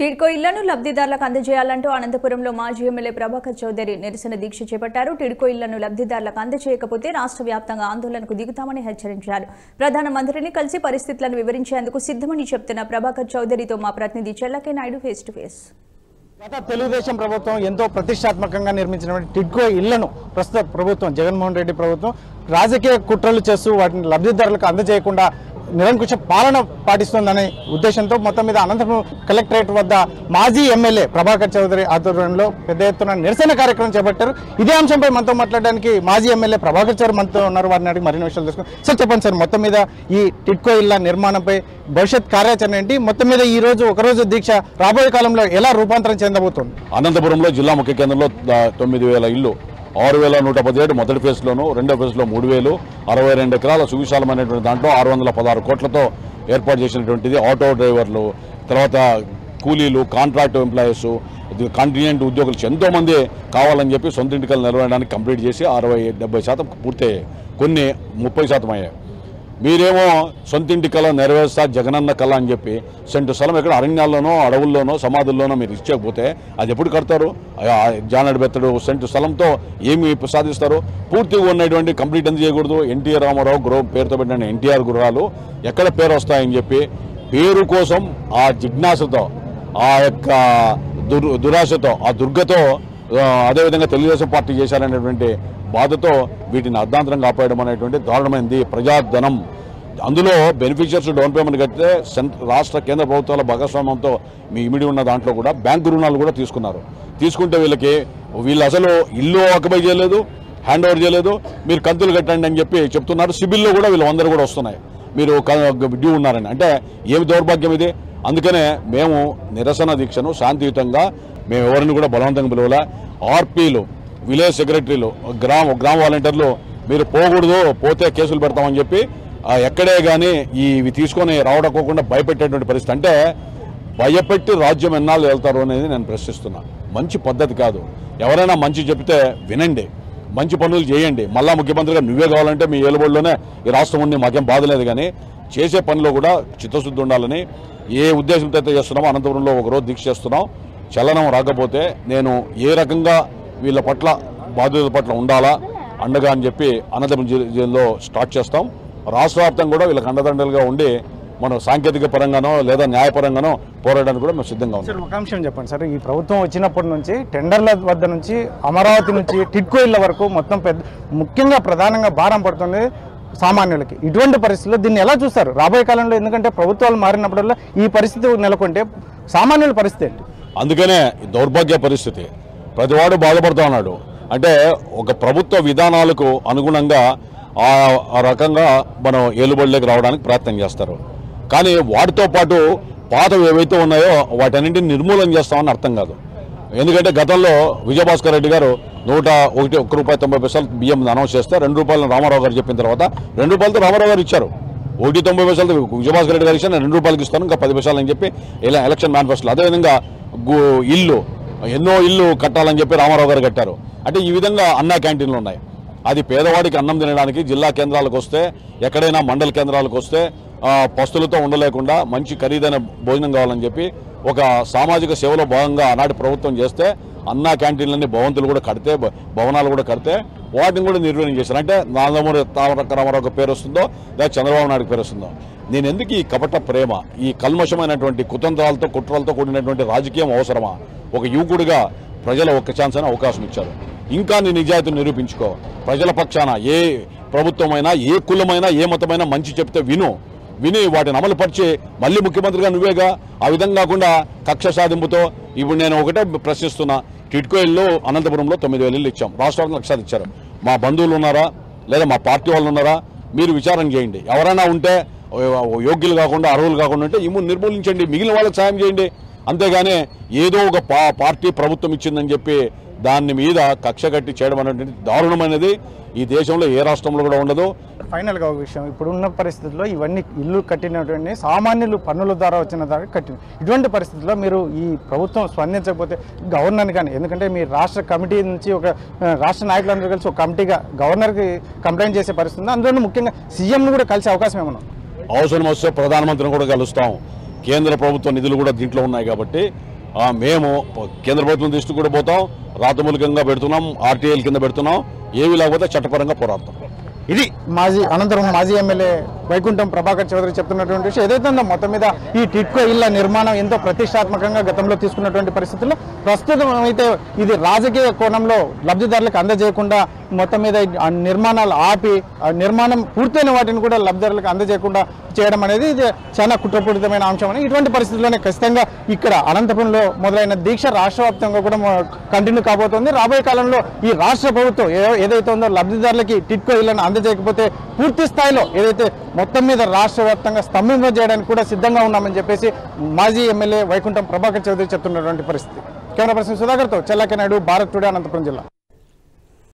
టీడ్కో ఇళ్లను లబ్ధిదారులకు అందజేయాలంటూ అనంతపురంలో మాజీ ఎమ్మెల్యే ప్రభాకర్ చౌదరి నిరసన దీక్ష చేపట్టారు టీడ్కో ఇళ్లను లబ్ధిదారులకు అందజేయకపోతే రాష్ట్ర వ్యాప్తంగా ఆందోళనకు దిగుతామని హెచ్చరించారు ప్రధానమంత్రిని కలిసి పరిస్థితులను వివరించేందుకు సిద్ధమని చెప్తున్న ప్రభాకర్ చౌదరితో మా ప్రతినిధి చెల్లకే నాయుడు ఫేస్ టు ఫేస్ గత తెలుగుదేశం ప్రభుత్వం ఎంతో ప్రతిష్టాత్మకంగా నిర్మించినటువంటి టిడ్కో ఇళ్లను ప్రస్తుత ప్రభుత్వం జగన్మోహన్ రెడ్డి ప్రభుత్వం రాజకీయ కుట్రలు చేస్తూ వాటిని లబ్ధిదారులకు అందజేయకుండా నిరంకుశ పాలన పాటిస్తోందనే ఉద్దేశంతో మొత్తం మీద అనంతపురం కలెక్టరేట్ వద్ద మాజీ ఎమ్మెల్యే ప్రభాకర్ చౌదరి ఆధ్వర్యంలో పెద్ద ఎత్తున నిరసన కార్యక్రమం చేపట్టారు ఇదే అంశంపై మనతో మాట్లాడడానికి మాజీ ఎమ్మెల్యే ప్రభాకర్ చౌదరి మనతో ఉన్నారు వారిని అడిగి మరిన్ని విషయాలు తెలుసుకుని సార్ చెప్పండి సార్ మొత్తం మీద ఈ టిడ్కో ఇళ్ల నిర్మాణంపై భవిష్యత్ కార్యాచరణ ఏంటి మొత్తం మీద ఈ రోజు ఒకరోజు దీక్ష రాబోయే కాలంలో ఎలా రూపాంతరం చెందబోతోంది అనంతపురంలో జిల్లా ముఖ్య కేంద్రంలో దా- తొమ్మిది వేల ఇల్లు ఆరు వేల నూట పదిహేడు మొదటి ఫేజ్లోను రెండో ఫేజ్లో మూడు వేలు అరవై రెండు ఎకరాల సువిశాలమైనటువంటి దాంట్లో ఆరు వందల పదహారు కోట్లతో ఏర్పాటు చేసినటువంటిది ఆటో డ్రైవర్లు తర్వాత కూలీలు కాంట్రాక్ట్ ఎంప్లాయీస్ కాంటినెంట్ ఉద్యోగులు ఎంతో మంది కావాలని చెప్పి సొంత ఇంటికలు నిర్వహించడానికి కంప్లీట్ చేసి అరవై డెబ్బై శాతం పూర్తయ్యాయి కొన్ని ముప్పై శాతం అయ్యాయి మీరేమో సొంతింటి కళ నెరవేర్స్తా జగనన్న కళ అని చెప్పి సెంటు స్థలం ఎక్కడ అరణ్యాల్లోనో అడవుల్లోనో సమాధుల్లోనో మీరు ఇచ్చకపోతే అది ఎప్పుడు కడతారు ఆ జానడి బెత్తడు సెంటు స్థలంతో ఏమి సాధిస్తారు పూర్తిగా ఉన్నటువంటి కంప్లీట్ ఎందుకు చేయకూడదు ఎన్టీఆర్ రామారావు గృహ పేరుతో పెట్టిన ఎన్టీఆర్ గృహాలు ఎక్కడ పేరు వస్తాయని చెప్పి పేరు కోసం ఆ జిజ్ఞాసతో ఆ యొక్క దుర్ దురాశతో ఆ దుర్గతో ఆ, అదేవిధంగా తెలుగుదేశం పార్టీ చేశారనేటువంటి బాధతో వీటిని అర్ధాంతరం కాపాడడం అనేటువంటి దారుణమైంది ప్రజాధనం అందులో బెనిఫిషియర్స్ డౌన్ పేమెంట్ కడితే సెంట్ రాష్ట్ర కేంద్ర ప్రభుత్వాల భాగస్వామ్యంతో మీ ఇమిడి ఉన్న దాంట్లో కూడా బ్యాంకు రుణాలు కూడా తీసుకున్నారు తీసుకుంటే వీళ్ళకి వీళ్ళు అసలు ఇల్లు ఆక్యుపై చేయలేదు హ్యాండ్ ఓవర్ చేయలేదు మీరు కంతులు కట్టండి అని చెప్పి చెప్తున్నారు సిబిల్లో కూడా వీళ్ళు వందరు కూడా వస్తున్నాయి మీరు క- డ్యూ ఉన్నారని అంటే ఏమి దౌర్భాగ్యం ఇది అందుకనే మేము నిరసన దీక్షను శాంతియుతంగా మేము ఎవరిని కూడా బలవంతంగా పిలవలే ఆర్పీలు విలేజ్ సెక్రటరీలు గ్రామ గ్రామ వాలంటీర్లు మీరు పోకూడదు పోతే కేసులు పెడతామని చెప్పి ఆ, ఎక్కడే కానీ ఈ ఇవి తీసుకొని రావడకోకుండా భయపెట్టేటువంటి పరిస్థితి అంటే భయపెట్టి రాజ్యం ఎన్నాళ్ళు వెళ్తారు అనేది నేను ప్రశ్నిస్తున్నా మంచి పద్ధతి కాదు ఎవరైనా మంచి చెప్తే వినండి మంచి పనులు చేయండి మళ్ళా ముఖ్యమంత్రిగా నువ్వే కావాలంటే మీ ఏలుబడిలోనే ఈ రాష్ట్రం ఉండి మాకేం బాధ లేదు కానీ చేసే పనిలో కూడా చిత్తశుద్ధి ఉండాలని ఏ ఉద్దేశంతో అయితే చేస్తున్నామో అనంతపురంలో ఒకరోజు దీక్ష చేస్తున్నాం చలనం రాకపోతే నేను ఏ రకంగా వీళ్ళ పట్ల బాధ్యతల పట్ల ఉండాలా అండగా అని చెప్పి అనంతపురం జి- జిల్లాలో స్టార్ట్ చేస్తాం రాష్ట్ర వ్యాప్తంగా కూడా వీళ్ళకి అండదండలుగా ఉండి మనం సాంకేతిక పరంగానో లేదా న్యాయపరంగానో పోరాడడానికి కూడా మేము సిద్ధంగా ఉన్నాం సార్ ఒక అంశం చెప్పండి సార్ ఈ ప్రభుత్వం వచ్చినప్పటి నుంచి టెండర్ల వద్ద నుంచి అమరావతి నుంచి టిడ్కో ఇళ్ల వరకు మొత్తం పెద్ద ముఖ్యంగా ప్రధానంగా భారం పడుతుంది సామాన్యులకి ఇటువంటి పరిస్థితుల్లో దీన్ని ఎలా చూస్తారు రాబోయే కాలంలో ఎందుకంటే ప్రభుత్వాలు మారినప్పుడల్లా ఈ పరిస్థితి నెలకొంటే సామాన్యుల పరిస్థితి ఏంటి అందుకనే ఈ దౌర్భాగ్య పరిస్థితి ప్రతివాడు బాధపడుతూ ఉన్నాడు అంటే ఒక ప్రభుత్వ విధానాలకు అనుగుణంగా ఆ ఆ రకంగా మనం ఏలుబడిలోకి రావడానికి ప్రయత్నం చేస్తారు కానీ వాటితో పాటు పాతవి ఏవైతే ఉన్నాయో వాటన్నింటిని నిర్మూలన చేస్తామని అర్థం కాదు ఎందుకంటే గతంలో విజయభాస్కర్ రెడ్డి గారు నూట ఒకటి ఒక్క రూపాయి తొంభై పైసలు బియ్యం అనౌన్స్ చేస్తే రెండు రూపాయలను రామారావు గారు చెప్పిన తర్వాత రెండు రూపాయలతో రామారావు గారు ఇచ్చారు ఒకటి తొంభై పైసలు విజయభాస్కర్ రెడ్డి గారు ఇచ్చారు నేను రెండు రూపాయలకి ఇస్తాను ఇంకా పది పైసలు అని చెప్పి ఇలా ఎలక్షన్ మేనిఫెస్టోలో అదేవిధంగా గు- ఇల్లు ఎన్నో ఇల్లు కట్టాలని చెప్పి రామారావు గారు కట్టారు అంటే ఈ విధంగా అన్నా క్యాంటీన్లు ఉన్నాయి అది పేదవాడికి అన్నం తినడానికి జిల్లా కేంద్రాలకు వస్తే ఎక్కడైనా మండల కేంద్రాలకు వస్తే ఆ, పస్తులతో ఉండలేకుండా మంచి ఖరీదైన భోజనం కావాలని చెప్పి ఒక సామాజిక సేవలో భాగంగా ఆనాటి ప్రభుత్వం చేస్తే అన్నా క్యాంటీన్లన్నీ భవంతులు కూడా కడితే భ- భవనాలు కూడా కడితే వాటిని కూడా నిర్వహణ చేశారు అంటే నందమూరి తారక రామారావు పేరు వస్తుందో లేదా చంద్రబాబు నాయుడు పేరు వస్తుందో నేను ఎందుకు ఈ కపట ప్రేమ ఈ కల్మషమైనటువంటి కుతంత్రాలతో కుట్రలతో కూడినటువంటి రాజకీయం అవసరమా ఒక యువకుడిగా ప్రజల ఒక్క ఛాన్స్ అని అవకాశం ఇచ్చారు ఇంకా నీ నిజాయితీని నిరూపించుకో ప్రజల పక్షాన ఏ ప్రభుత్వమైనా ఏ కులమైనా ఏ మతమైనా మంచి చెప్తే విను విని వాటిని అమలు పరిచి మళ్ళీ ముఖ్యమంత్రిగా నువ్వేగా ఆ విధంగా కాకుండా కక్ష సాధింపుతో ఇప్పుడు నేను ఒకటే ప్రశ్నిస్తున్నా టిట్కో ఇల్లు అనంతపురంలో తొమ్మిది వేలు ఇల్లు ఇచ్చాం రాష్ట్రానికి లక్షలు ఇచ్చారు మా బంధువులు ఉన్నారా లేదా మా పార్టీ వాళ్ళు ఉన్నారా మీరు విచారణ చేయండి ఎవరైనా ఉంటే ఓ- యోగ్యులు కాకుండా అర్హులు కాకుండా ఉంటే ఇము నిర్మూలించండి మిగిలిన వాళ్ళకి సాయం చేయండి అంతేగాని ఏదో ఒక పా పార్టీ ప్రభుత్వం ఇచ్చిందని చెప్పి దాని మీద కక్ష కట్టి చేయడం అనేటువంటి దారుణమైనది ఈ దేశంలో ఏ రాష్ట్రంలో కూడా ఉండదు ఫైనల్గా ఒక విషయం ఇప్పుడున్న పరిస్థితుల్లో ఇవన్నీ ఇల్లు కట్టినటువంటి సామాన్యులు పన్నుల ద్వారా వచ్చిన ద్వారా కట్టిన ఇటువంటి పరిస్థితుల్లో మీరు ఈ ప్రభుత్వం స్పందించకపోతే గవర్నర్ కానీ ఎందుకంటే మీ రాష్ట్ర కమిటీ నుంచి ఒక ఆ, రాష్ట్ర నాయకులందరూ కలిసి ఒక కమిటీగా గవర్నర్కి కంప్లైంట్ చేసే పరిస్థితి ఉంది అందులో ముఖ్యంగా సీఎంను కూడా కలిసే అవకాశం ఏమన్నా అవసరం వస్తే ప్రధానమంత్రిని కూడా కలుస్తాం కేంద్ర ప్రభుత్వ నిధులు కూడా దీంట్లో ఉన్నాయి కాబట్టి ఆ, మేము కేంద్ర ప్రభుత్వం దృష్టి కూడా పోతాం రాతమూలికంగా పెడుతున్నాం ఆర్టీఐల కింద పెడుతున్నాం ఏవి లేకపోతే చట్టపరంగా పోరాడతాం ఇది మాజీ అనంతరం మాజీ ఎమ్మెల్యే వైకుంఠం ప్రభాకర్ చౌదరి చెప్తున్నటువంటి విషయం ఏదైతే ఉందో మొత్తం మీద ఈ టిట్కో ఇళ్ల నిర్మాణం ఎంతో ప్రతిష్టాత్మకంగా గతంలో తీసుకున్నటువంటి పరిస్థితుల్లో ప్రస్తుతం అయితే ఇది రాజకీయ కోణంలో లబ్ధిదారులకు అందజేయకుండా మొత్తం మీద ఆ నిర్మాణాలు ఆపి ఆ నిర్మాణం పూర్తయిన వాటిని కూడా లబ్ధిదారులకు అందజేయకుండా చేయడం అనేది ఇది చాలా కుట్రపూరితమైన అంశం అని ఇటువంటి పరిస్థితుల్లోనే ఖచ్చితంగా ఇక్కడ అనంతపురంలో మొదలైన దీక్ష రాష్ట్ర వ్యాప్తంగా కూడా కంటిన్యూ కాబోతోంది రాబోయే కాలంలో ఈ రాష్ట్ర ప్రభుత్వం ఏ- ఏదైతే ఉందో లబ్ధిదారులకి టిట్కో ఇళ్లను అందజేయకపోతే పూర్తి స్థాయిలో ఏదైతే మొత్తం మీద రాష్ట్ర వ్యాప్తంగా స్తంభింప చేయడానికి కూడా సిద్ధంగా ఉన్నామని చెప్పేసి మాజీ ఎమ్మెల్యే వైకుంఠం ప్రభాకర్ చౌదరి చెప్తున్నటువంటి పరిస్థితి కెమెరా పర్సన్ సుధాకర్తో చెల్లాకి నాయుడు భారత్ టుడే అనంతపురం జిల్లా